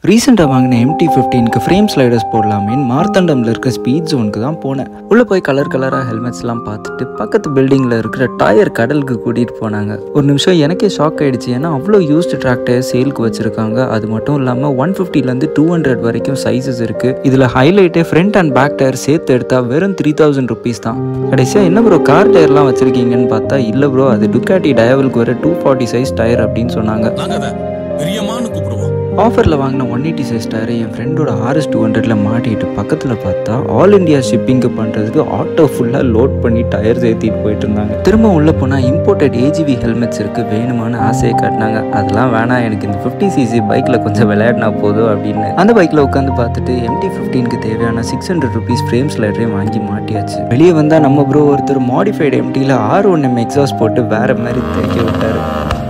ரீசெண்டாக வாங்கின எம்டி ஃபிஃப்டீனுக்கு ஃப்ரேம் ஸ்லைடர்ஸ் போடலாமேன்னு மார்த்தாண்டமில் இருக்க ஸ்பீட் ஜோனுக்கு தான் போனேன் உள்ளே போய் கலர் கலராக ஹெல்மெட்ஸ்லாம் பார்த்துட்டு பக்கத்து பில்டிங்கில் இருக்கிற டயர் கடலுக்கு கூட்டிகிட்டு போனாங்க ஒரு நிமிஷம் எனக்கே ஷாக் ஆயிடுச்சு ஏன்னா அவ்வளோ யூஸ்டு டிராக்டர் சேலுக்கு வச்சுருக்காங்க அது மட்டும் இல்லாமல் ஒன் ஃபிஃப்டிலேருந்து டூ ஹண்ட்ரட் வரைக்கும் சைஸஸ் இருக்குது இதில் ஹைலைட்டே ஃப்ரண்ட் அண்ட் பேக் டயர் சேர்த்து எடுத்தால் வெறும் த்ரீ தௌசண்ட் ருபீஸ் தான் கடைசியாக என்ன ப்ரோ கார் டயர்லாம் வச்சுருக்கீங்கன்னு பார்த்தா இல்லை ப்ரோ அது டுக்காட்டி டயவலுக்கு வர டூ ஃபார்ட்டி சைஸ் டயர் அப்படின்னு சொன்னாங்க நாங்க அதை பிரியமான்னு கூப்பிடுவோம் ஆஃபரில் வாங்கின ஒன் எயிட்டி சைஸ் டயர் என் ஃப்ரெண்டோட ஆர்எஸ் டூ ஹண்ட்ரட்ல மாட்டிட்டு பக்கத்தில் பார்த்தா ஆல் இந்தியா ஷிப்பிங்கு பண்ணுறதுக்கு ஆட்டோ ஃபுல்லாக லோட் பண்ணி டயர்ஸ் ஏற்றிட்டு போயிட்டு இருந்தாங்க திரும்ப உள்ளே போனால் இம்போர்ட்டட் ஏஜிவி ஹெல்மெட்ஸ் இருக்குது வேணுமான ஆசையை காட்டினாங்க அதெல்லாம் வேணாம் எனக்கு இந்த ஃபிஃப்டி சிசி பைக்கில் கொஞ்சம் விளையாடினா போதும் அப்படின்னு அந்த பைக்கில் உட்காந்து பார்த்துட்டு எம்டி ஃபிஃப்டீனுக்கு தேவையான சிக்ஸ் ஹண்ட்ரட் ருபீஸ் ஃப்ரேம் ஸ்லைடரையும் வாங்கி மாட்டியாச்சு வெளியே வந்தால் நம்ம ப்ரோ ஒருத்தர் மாடிஃபைடு எம்டியில் ஆர் ஒன் எம் எக்ஸாஸ் போட்டு வேற மாதிரி தைக்க விட்டாரு